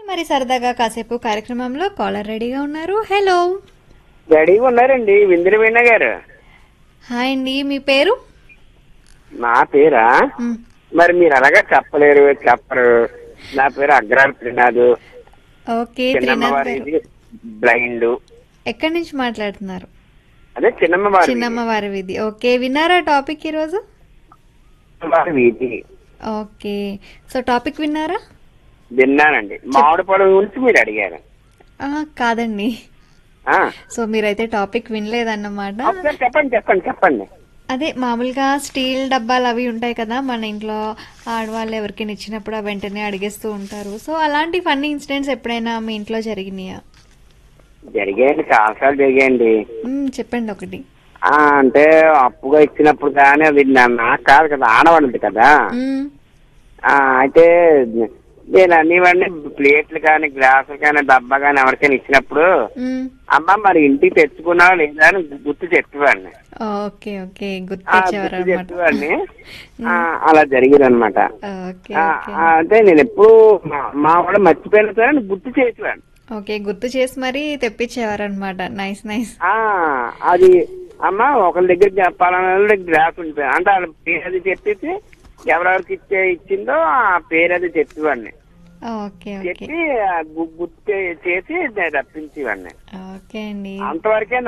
మరి సరదాగా కాసేపు కార్యక్రమంలో కాలర్ రెడీగా ఉన్నారు హలో రెడీగా ఉన్నారండి విందిరి వీణ గారు హాయ్ అండి మీ పేరు నా పేరా మ్, మరి మీరు అలాగా చెప్పలేరు చెప్పరు నా పేరు అగ్రాల్ త్రినాథ్ ఓకే త్రినాథ్ చిన్నమ్మవారి గారు ఇది బ్లైండ్ ఎక్కడి నుంచి మాట్లాడుతున్నారు అదే చిన్నమ్మవారి చిన్నమ్మ వారి వీధి ఓకే విన్నారా టాపిక్ ఈరోజు వారి వీధి ఓకే సో టాపిక్ విన్నారా విన్నానండి మామిడి పழం గురించి మీరు అడిగారు ఆ, కాదండి ఆ, సో మీరైతే టాపిక్ వినలేదన్నమాట ఒకసారి చెప్పండి చెప్పండి చెప్పండి అదే మామూలుగా స్టీల్ డబ్బాలు అవి ఉంటాయి కదా మన ఇంట్లో ఆడవాళ్ళు ఎవరికైనా ఇచ్చినప్పుడు ఆ వెంటనే అడిగేస్తూ ఉంటారు సో అలాంటి ఫన్నీ ఇన్సిడెంట్స్ ఎప్పుడైనా మీ ఇంట్లో జరిగినాయా జరిగాయండి చాలాసార్లు జరిగాయండి మ్మ్, చెప్పండి ఒకటి ఆ, అంటే అప్పుగా ఇచ్చినప్పుడు కానీ అది నా- నాకు కాదు కదా ఆడవాళ్ళది కదా మ్మ్, ఆ, అయితే నేను అన్నివన్నీ ప్లేట్లు కానీ గ్లాసులు కానీ డబ్బా కానీ ఎవరికైనా ఇచ్చినప్పుడు మ్మ్. అమ్మ మరి ఇంటికి తెచ్చుకున్నావా లేదా అని గుర్తు చెప్పేవాడిని ఓకే ఓకే ఆ, గుర్తించేవారు గుర్తు అనమాట చెప్పేవాడిని ఆ, అలా జరిగేది అనమాట ఓకే ఓకే అంటే నేను ఎప్పుడు మా- మా వాడు మర్చిపోయిన సరే నేను గుర్తు చేసేవాడిని ఓకే గుర్తు చేసి మరీ తెప్పించేవారు అనమాట నైస్ నైస్ ఆ, అది అమ్మ ఒకరి దగ్గర చెప్పాలన్న వాళ్ళ దగ్గర గ్లాస్ ఉండిపోయింది అంటే వాళ్ళ పేరు అది చెప్పేసి ఎవరెవరికి ఇచ్చే ఇచ్చిందో ఆ పేరు అది చెప్పేవాడిని ఓకే ఓకే చెప్పి ఆ గు- గుర్తు చేసి రప్పించేవాడిని ఓకే అండి అంతవరకే